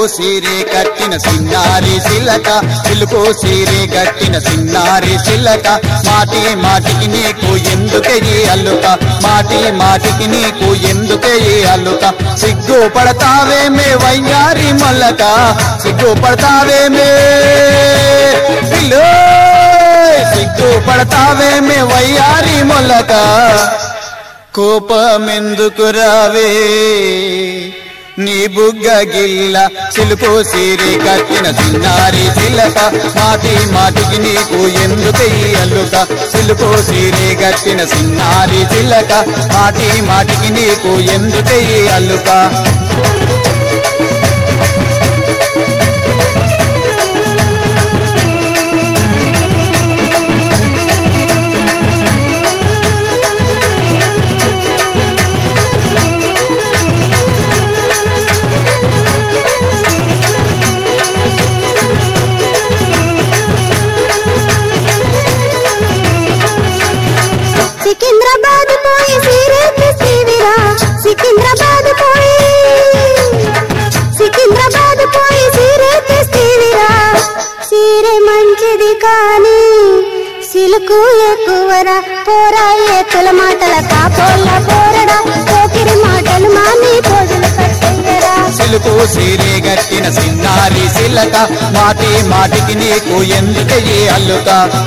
సీరే కట్టిన సిన్నారి సిలక సిలుకు సీరే కట్టిన సిన్నారి సిలక మాటి మాటికి నీకు ఎందుకే ఈ అల్లుక మాటి మాటికి నీకు ఎందుకే ఈ అల్లుక సిగ్గు పడతావేమే వయ్యారి మొల్లక సిగ్గు పడతావేమే పిల్లో సిగ్గు పడతావేమే వయ్యారి మొల్లక కోపమెందుకు రావే నీ బుగ్గ గిల్ల సిలుపు సీరి కట్టిన సిన్నారి సిలక మాటి మాటికి నీకు ఎందుకు ఈ అల్లుక సిలుపు సీరి కట్టిన సిన్నారి సిలక మాటి మాటికి నీకు ఎందుకు ఈ అల్లుక సికింద్రాబాద్ పోయి సీరే తెస్తీవిరా సికింద్రాబాద్ పోయి సికింద్రాబాద్ పోయి సీరే తెస్తీవిరా సీరే మంచిది కానీ సిలుకు ఎక్కువరా పోరా ఏతుల మాటల కాపోళ్ళ పోరడా పోకిరి మాటలు మాని పోజులు కట్టయ్యరా సిలుకు సీరే గట్టిన సిన్నారి సిలక మాటి మాటికి నీకు ఎందుకు ఈ అల్లుక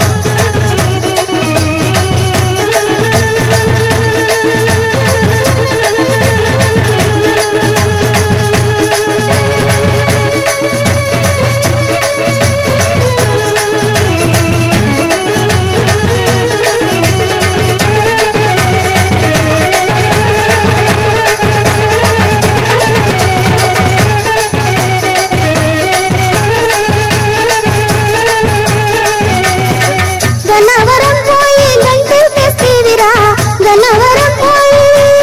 గన్నవరం పోయి గంటలు తెస్తీవిరా గన్నవరం పోయి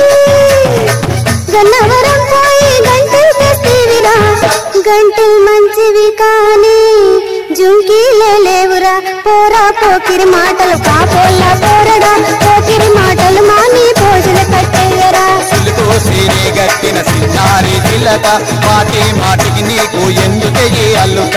గన్నవరం పోయి గంటలు తెస్తీవిరా గంటలు మంచివి కానీ జుంకీలే లేవురా పోరా పోకిరి మాటలు కాపోళ్ళ పోరడా పోకిరి మాటలు మాని భోజన కట్టేయరా సిలుకు సీరే గట్టిన సిన్నారి సిలక మాటి మాటికి నీకు ఎందుకు ఈ అల్లుక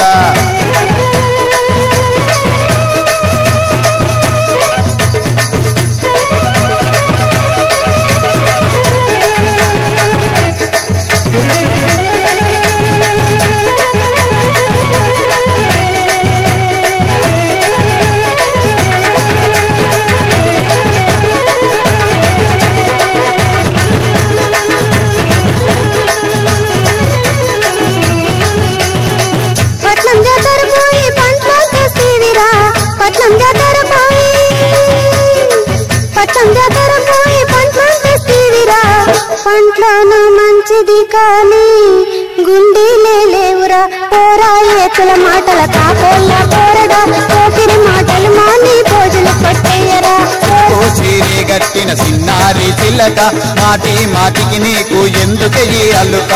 పట్నం జాతర పోయి పంట్లో తెస్తీవిరా పట్నం జాతర పోయి పట్నం జాతర పోయి పంట్లో తెస్తీవిరా పంట్లోను మంచిది కానీ గుండీలే లేవురా పోరా ఏతుల మాటల కాపోళ్ళ పోరడా పోకిరి మాటలు మాని భోజన కొట్టేయరా సిలుకు సీరే గట్టిన సిన్నారి సిలక మాటి మాటికి నీకు ఎందుకు ఈ అల్లుక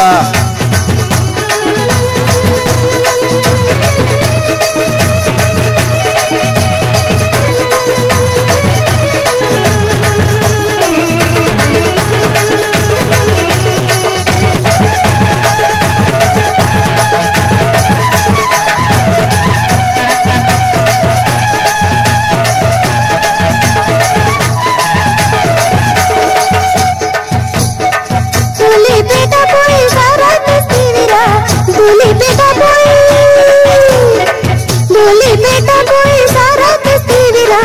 ధూళిపేట పోయి సారా తెస్తీవిరా ధూళిపేట పోయి ధూళిపేట పోయి సారా తెస్తీవిరా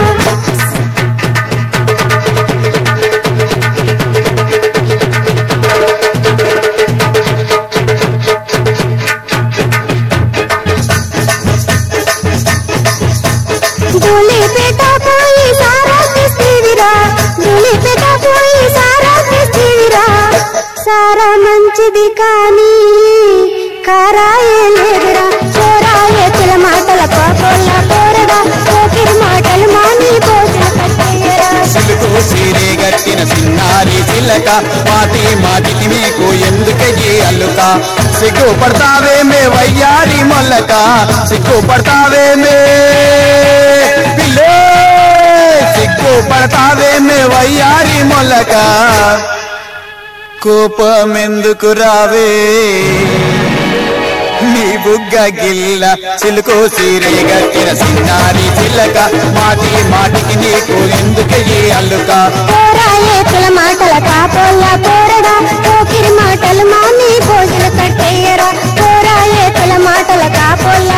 ధూళిపేట పోయి సారా తెస్తీవిరా ధూళిపేట పోయి సారా తెస్తీవిరా సారా మంచిది కానీ కారాయే లేదురా పోరాయే పిల్ల మాటల పాపోళ్ళ పోరడా పోకిరి మాటలు మాని భోజన కట్టయ్యరా సిలుకు సీరే గట్టిన సిన్నారి సిలక మాటి మాటికి నీకు ఎందుకు ఈ అల్లుక సిగ్గు పడతావేమే వయ్యారి మొల్లక సిగ్గు పడతావేమే పిల్లో సిగ్గు పడతావేమే వయ్యారి మొల్లక కోపమెందుకు రావే నీ బుగ్గ గిల్ల చిలుకు సీరే గట్టిన సిన్నారి చిల్లక మాటి మాటికి నీకు ఎందుకు ఈ అల్లుక పోరా ఏతుల మాటల కాపోల్లా పోరడా పోకిరి మాటలు మామి భోజన కట్టేయరా పోరా ఏతుల మాటల కాపోల్లా